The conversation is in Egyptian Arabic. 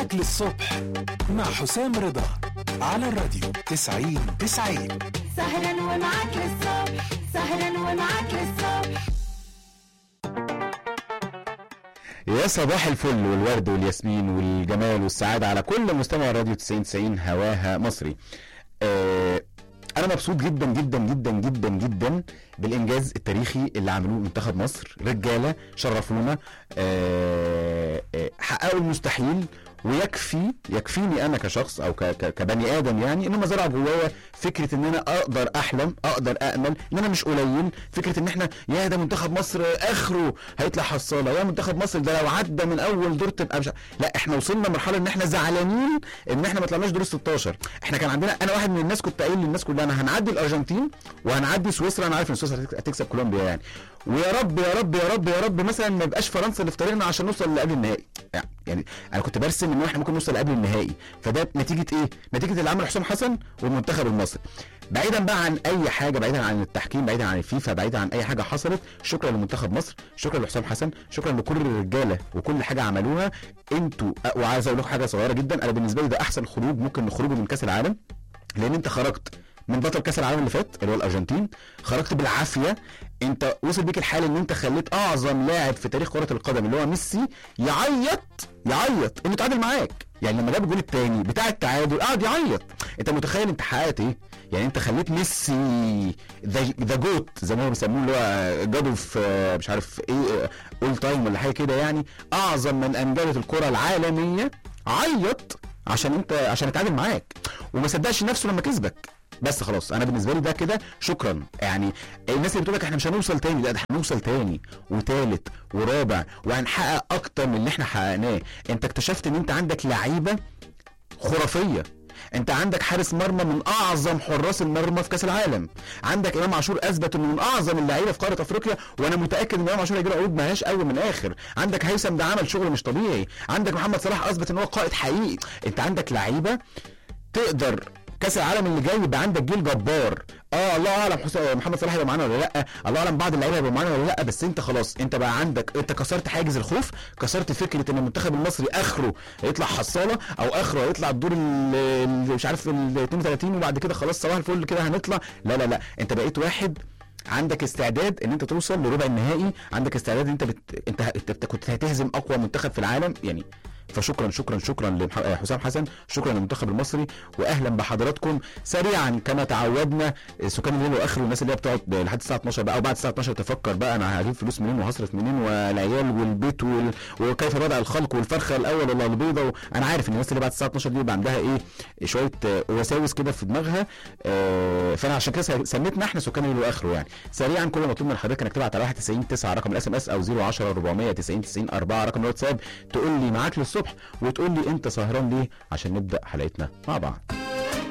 معاك للصبح مع حسام رضا على الراديو 90 90 سهرا ومعاك للصبح سهرا ومعاك للصبح يا صباح الفل والورد والياسمين والجمال والسعادة على كل مستمع راديو 90 90 هواها مصري آه أنا مبسوط جدا جدا جدا جدا جدا بالإنجاز التاريخي اللي عملوه منتخب مصر رجالة شرفونا آه آه حققوا المستحيل ويكفي يكفيني انا كشخص او ك- ك- كبني ادم يعني ان هم زرعوا جوايا فكره ان انا اقدر احلم اقدر امل ان انا مش قليل فكره ان احنا يا ده منتخب مصر اخره هيطلع حصاله يا منتخب مصر ده لو عدى من اول دور تبقى مش ع- لا احنا وصلنا مرحله ان احنا زعلانين ان احنا ما طلعناش دور ال 16 احنا كان عندنا انا واحد من الناس كنت قايل للناس كلها انا هنعدي الارجنتين وهنعدي سويسرا انا عارف ان سويسرا هتك- هتكسب كولومبيا يعني ويا رب يا رب يا رب يا رب مثلا ما يبقاش فرنسا اللي في طريقنا عشان نوصل لقبل النهائي يعني انا كنت برسم ان احنا ممكن نوصل قبل النهائي فده نتيجه ايه نتيجه اللي عمله حسام حسن والمنتخب المصري بعيدا بقى عن اي حاجه بعيدا عن التحكيم بعيدا عن الفيفا بعيدا عن اي حاجه حصلت شكرا لمنتخب مصر شكرا لحسام حسن شكرا لكل الرجاله وكل حاجه عملوها انتوا وعايز اقول لكم حاجه صغيره جدا انا بالنسبه لي ده احسن خروج ممكن نخرجه من كاس العالم لان انت خرجت من بطل كاس العالم اللي فات اللي هو الارجنتين خرجت بالعافيه انت وصل بيك الحال ان انت خليت اعظم لاعب في تاريخ كره القدم اللي هو ميسي يعيط يعيط انه تعادل معاك يعني لما جاب الجول الثاني بتاع التعادل قعد يعيط انت متخيل انت حققت ايه يعني انت خليت ميسي ذا جوت زي ما هو بيسموه اللي هو جادو في مش عارف ايه اول تايم ولا حاجه كده يعني اعظم من انجبت الكره العالميه عيط عشان انت عشان اتعادل معاك وما صدقش نفسه لما كسبك بس خلاص انا بالنسبه لي ده كده شكرا يعني الناس اللي بتقول لك احنا مش هنوصل تاني لا ده احنا هنوصل تاني وتالت ورابع وهنحقق اكتر من اللي احنا حققناه انت اكتشفت ان انت عندك لعيبه خرافيه انت عندك حارس مرمى من اعظم حراس المرمى في كاس العالم عندك امام عاشور اثبت انه من اعظم اللعيبه في قاره افريقيا وانا متاكد ان امام عاشور هيجي له عروض ملهاش اول من اخر عندك هيثم ده عمل شغل مش طبيعي عندك محمد صلاح اثبت ان هو قائد حقيقي انت عندك لعيبه تقدر كاس العالم اللي جاي يبقى عندك جيل جبار اه الله اعلم حسام محمد صلاح هيبقى معانا ولا لا الله اعلم بعض اللعيبه هيبقى معانا ولا لا بس انت خلاص انت بقى عندك انت كسرت حاجز الخوف كسرت فكره ان المنتخب المصري اخره يطلع حصاله او اخره يطلع الدور ال- ال- مش عارف ال 32 وبعد كده خلاص صباح الفل كده هنطلع لا لا لا انت بقيت واحد عندك استعداد ان انت توصل لربع النهائي عندك استعداد انت بت... انت, انت كنت هتهزم اقوى منتخب في العالم يعني فشكرا شكرا شكرا لحسام حسن شكرا للمنتخب المصري واهلا بحضراتكم سريعا كما تعودنا سكان الليل واخره الناس اللي هي بتقعد لحد الساعه 12 بقى وبعد الساعه 12 تفكر بقى انا هجيب فلوس منين وهصرف منين والعيال والبيت وال... وكيف بدأ الخلق والفرخه الاول ولا البيضه و... انا عارف ان الناس اللي بعد الساعه 12 دي يبقى عندها ايه شويه آه، وساوس كده في دماغها آه، فانا عشان كده سميتنا احنا سكان الليل واخره يعني سريعا كل ما مطلوب من حضرتك انك تبعت على 91 9 رقم الاس ام اس او 010 490 90 4 رقم الواتساب تقول لي معاك للصبح وتقول لي انت سهران ليه عشان نبدا حلقتنا مع بعض